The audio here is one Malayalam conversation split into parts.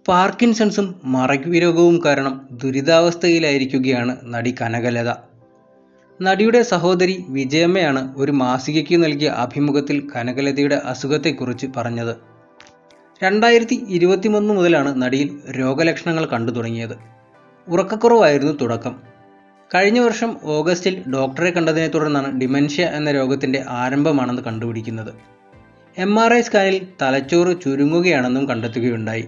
പാർക്കിൻസൺസും മറവിരോഗവും കാരണം ദുരിതാവസ്ഥയിലായിരിക്കുകയാണ് നടി കനകലത നടിയുടെ സഹോദരി വിജയമ്മയാണ് ഒരു മാസികയ്ക്ക് നൽകിയ അഭിമുഖത്തിൽ കനകലതയുടെ അസുഖത്തെക്കുറിച്ച് പറഞ്ഞത് രണ്ടായിരത്തി ഇരുപത്തിമൂന്ന് മുതലാണ് നടിയിൽ രോഗലക്ഷണങ്ങൾ കണ്ടു തുടങ്ങിയത് ഉറക്കക്കുറവായിരുന്നു തുടക്കം കഴിഞ്ഞ വർഷം ഓഗസ്റ്റിൽ ഡോക്ടറെ കണ്ടതിനെ തുടർന്നാണ് ഡിമെൻഷ്യ എന്ന രോഗത്തിൻ്റെ ആരംഭമാണെന്ന് കണ്ടുപിടിക്കുന്നത് എം ആർ ഐ സ്കാനിൽ തലച്ചോറ് ചുരുങ്ങുകയാണെന്നും കണ്ടെത്തുകയുണ്ടായി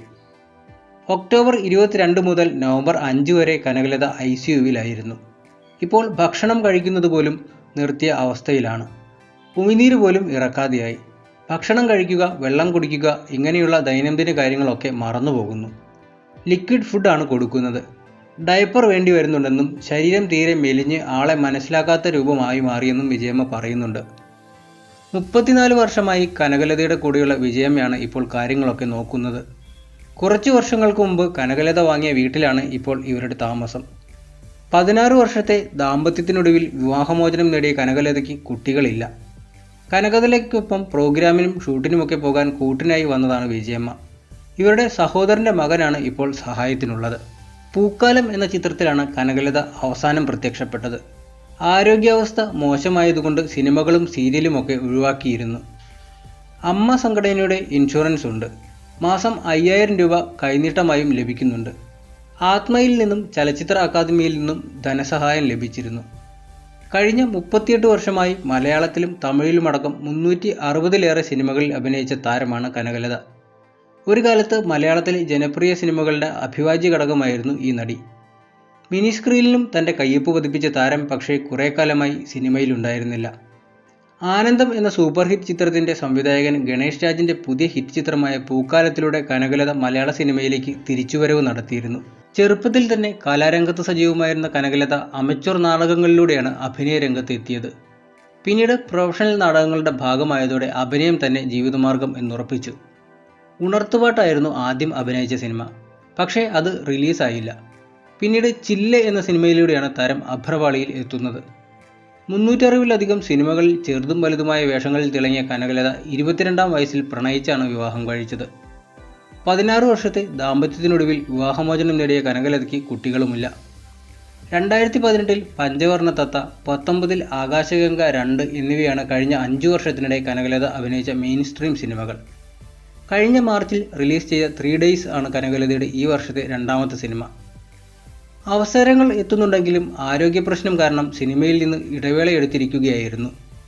ഒക്ടോബർ ഇരുപത്തിരണ്ട് മുതൽ നവംബർ അഞ്ച് വരെ കനകലത ഐ സി യുവിലായിരുന്നു ഇപ്പോൾ ഭക്ഷണം കഴിക്കുന്നത് പോലും നിർത്തിയ അവസ്ഥയിലാണ് ഉമിനീര് പോലും ഇറക്കാതെയായി ഭക്ഷണം കഴിക്കുക വെള്ളം കുടിക്കുക ഇങ്ങനെയുള്ള ദൈനംദിന കാര്യങ്ങളൊക്കെ മറന്നുപോകുന്നു ലിക്വിഡ് ഫുഡാണ് കൊടുക്കുന്നത് ഡയപ്പർ വേണ്ടി വരുന്നുണ്ടെന്നും ശരീരം തീരെ മെലിഞ്ഞ് ആളെ മനസ്സിലാക്കാത്ത രൂപമായി മാറിയെന്നും വിജയമ്മ പറയുന്നുണ്ട് മുപ്പത്തിനാല് വർഷമായി കനകലതയുടെ കൂടെയുള്ള വിജയമ്മയാണ് ഇപ്പോൾ കാര്യങ്ങളൊക്കെ നോക്കുന്നത് കുറച്ചു വർഷങ്ങൾക്ക് മുമ്പ് കനകലത വാങ്ങിയ വീട്ടിലാണ് ഇപ്പോൾ ഇവരുടെ താമസം പതിനാറ് വർഷത്തെ ദാമ്പത്യത്തിനൊടുവിൽ വിവാഹമോചനം നേടിയ കനകലതയ്ക്ക് കുട്ടികളില്ല കനകലയ്ക്കൊപ്പം പ്രോഗ്രാമിനും ഷൂട്ടിനുമൊക്കെ പോകാൻ കൂട്ടിനായി വന്നതാണ് വിജയമ്മ ഇവരുടെ സഹോദരൻ്റെ മകനാണ് ഇപ്പോൾ സഹായത്തിനുള്ളത് പൂക്കാലം എന്ന ചിത്രത്തിലാണ് കനകലത അവസാനം പ്രത്യക്ഷപ്പെട്ടത് ആരോഗ്യാവസ്ഥ മോശമായതുകൊണ്ട് സിനിമകളും സീരിയലുമൊക്കെ ഒഴിവാക്കിയിരുന്നു അമ്മ സംഘടനയുടെ ഇൻഷുറൻസ് ഉണ്ട് മാസം അയ്യായിരം രൂപ കൈനീട്ടമായും ലഭിക്കുന്നുണ്ട് ആത്മയിൽ നിന്നും ചലച്ചിത്ര അക്കാദമിയിൽ നിന്നും ധനസഹായം ലഭിച്ചിരുന്നു കഴിഞ്ഞ മുപ്പത്തിയെട്ട് വർഷമായി മലയാളത്തിലും തമിഴിലുമടക്കം മുന്നൂറ്റി അറുപതിലേറെ സിനിമകളിൽ അഭിനയിച്ച താരമാണ് കനകലത ഒരു കാലത്ത് മലയാളത്തിലെ ജനപ്രിയ സിനിമകളുടെ അഭിവാജ്യ ഘടകമായിരുന്നു ഈ നടി മിനി സ്ക്രീനിലും തൻ്റെ കയ്യൊപ്പ് പതിപ്പിച്ച താരം പക്ഷേ കുറേ കാലമായി സിനിമയിലുണ്ടായിരുന്നില്ല ആനന്ദം എന്ന സൂപ്പർ ഹിറ്റ് ചിത്രത്തിൻ്റെ സംവിധായകൻ ഗണേഷ് രാജിൻ്റെ പുതിയ ഹിറ്റ് ചിത്രമായ പൂക്കാലത്തിലൂടെ കനകലത മലയാള സിനിമയിലേക്ക് തിരിച്ചുവരവ് നടത്തിയിരുന്നു ചെറുപ്പത്തിൽ തന്നെ കലാരംഗത്ത് സജീവമായിരുന്ന കനകലത അമച്വർ നാടകങ്ങളിലൂടെയാണ് അഭിനയ രംഗത്ത് എത്തിയത് പിന്നീട് പ്രൊഫഷണൽ നാടകങ്ങളുടെ ഭാഗമായതോടെ അഭിനയം തന്നെ ജീവിതമാർഗം എന്നുറപ്പിച്ചു ഉണർത്തുപാട്ടായിരുന്നു ആദ്യം അഭിനയിച്ച സിനിമ പക്ഷേ അത് റിലീസായില്ല പിന്നീട് ചില്ല് എന്ന സിനിമയിലൂടെയാണ് താരം അഭ്രപാളിയിൽ എത്തുന്നത് മുന്നൂറ്ററുപതിലധികം സിനിമകളിൽ ചെറുതും വലുതുമായ വേഷങ്ങളിൽ തിളങ്ങിയ കനകലത ഇരുപത്തിരണ്ടാം വയസ്സിൽ പ്രണയിച്ചാണ് വിവാഹം കഴിച്ചത് പതിനാറ് വർഷത്തെ ദാമ്പത്യത്തിനൊടുവിൽ വിവാഹമോചനം നേടിയ കനകലതയ്ക്ക് കുട്ടികളുമില്ല രണ്ടായിരത്തി പതിനെട്ടിൽ പഞ്ചവർണ്ണ തത്ത പത്തൊമ്പതിൽ ആകാശഗംഗ രണ്ട് എന്നിവയാണ് കഴിഞ്ഞ അഞ്ചു വർഷത്തിനിടെ കനകലത അഭിനയിച്ച മെയിൻ സ്ട്രീം സിനിമകൾ കഴിഞ്ഞ മാർച്ചിൽ റിലീസ് ചെയ്ത ത്രീ ഡേയ്സ് ആണ് കനകലതയുടെ ഈ വർഷത്തെ രണ്ടാമത്തെ സിനിമ അവസരങ്ങൾ എത്തുന്നുണ്ടെങ്കിലും ആരോഗ്യ പ്രശ്നം കാരണം സിനിമയിൽ നിന്ന് ഇടവേള എടുത്തിരിക്കുകയായിരുന്നു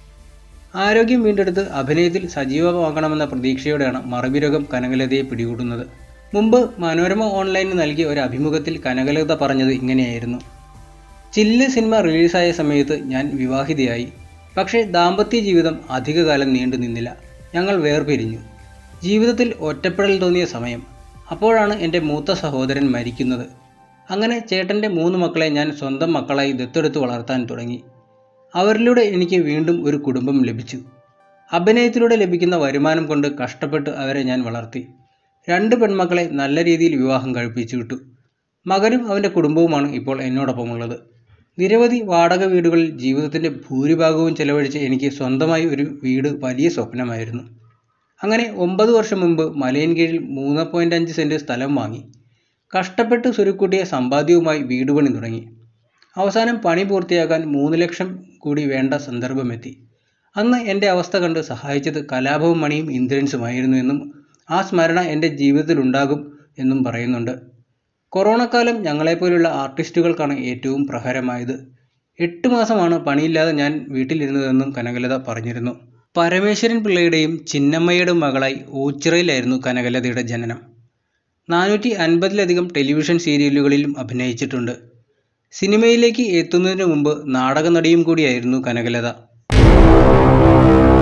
ആരോഗ്യം വീണ്ടെടുത്ത് അഭിനയത്തിൽ സജീവമാകണമെന്ന പ്രതീക്ഷയോടെയാണ് മറവിരോഗം കനകലതയെ പിടികൂടുന്നത് മുമ്പ് മനോരമ ഓൺലൈനിന് നൽകിയ ഒരു അഭിമുഖത്തിൽ കനകലത പറഞ്ഞത് ഇങ്ങനെയായിരുന്നു ചില്ല് സിനിമ റിലീസായ സമയത്ത് ഞാൻ വിവാഹിതയായി പക്ഷേ ദാമ്പത്യ ജീവിതം അധികകാലം നീണ്ടു നിന്നില്ല ഞങ്ങൾ വേർപിരിഞ്ഞു ജീവിതത്തിൽ ഒറ്റപ്പെടൽ തോന്നിയ സമയം അപ്പോഴാണ് എൻ്റെ മൂത്ത സഹോദരൻ മരിക്കുന്നത് അങ്ങനെ ചേട്ടൻ്റെ മൂന്ന് മക്കളെ ഞാൻ സ്വന്തം മക്കളായി ദത്തെടുത്ത് വളർത്താൻ തുടങ്ങി അവരിലൂടെ എനിക്ക് വീണ്ടും ഒരു കുടുംബം ലഭിച്ചു അഭിനയത്തിലൂടെ ലഭിക്കുന്ന വരുമാനം കൊണ്ട് കഷ്ടപ്പെട്ട് അവരെ ഞാൻ വളർത്തി രണ്ട് പെൺമക്കളെ നല്ല രീതിയിൽ വിവാഹം കഴിപ്പിച്ചു വിട്ടു മകനും അവൻ്റെ കുടുംബവുമാണ് ഇപ്പോൾ എന്നോടൊപ്പമുള്ളത് നിരവധി വാടക വീടുകളിൽ ജീവിതത്തിൻ്റെ ഭൂരിഭാഗവും ചെലവഴിച്ച് എനിക്ക് സ്വന്തമായി ഒരു വീട് വലിയ സ്വപ്നമായിരുന്നു അങ്ങനെ ഒമ്പത് വർഷം മുമ്പ് മലയൻകീഴിൽ മൂന്ന് പോയിൻ്റ് അഞ്ച് സെൻറ്റ് സ്ഥലം വാങ്ങി കഷ്ടപ്പെട്ട് സുരുക്കൂട്ടിയ സമ്പാദ്യവുമായി വീട് പണി തുടങ്ങി അവസാനം പണി പൂർത്തിയാക്കാൻ മൂന്ന് ലക്ഷം കൂടി വേണ്ട സന്ദർഭമെത്തി അന്ന് എൻ്റെ അവസ്ഥ കണ്ട് സഹായിച്ചത് കലാഭവും മണിയും ഇന്ദ്രൻസുമായിരുന്നു എന്നും ആ സ്മരണ എൻ്റെ ജീവിതത്തിലുണ്ടാകും എന്നും പറയുന്നുണ്ട് കൊറോണക്കാലം ഞങ്ങളെപ്പോലുള്ള ആർട്ടിസ്റ്റുകൾക്കാണ് ഏറ്റവും പ്രഹരമായത് എട്ട് മാസമാണ് പണിയില്ലാതെ ഞാൻ വീട്ടിലിരുന്നതെന്നും കനകലത പറഞ്ഞിരുന്നു പരമേശ്വരൻ പിള്ളയുടെയും ചിന്നമ്മയുടെയും മകളായി ഓച്ചിറയിലായിരുന്നു കനകലതയുടെ ജനനം നാനൂറ്റി അൻപതിലധികം ടെലിവിഷൻ സീരിയലുകളിലും അഭിനയിച്ചിട്ടുണ്ട് സിനിമയിലേക്ക് എത്തുന്നതിന് മുമ്പ് നാടക നടിയും കൂടിയായിരുന്നു കനകലത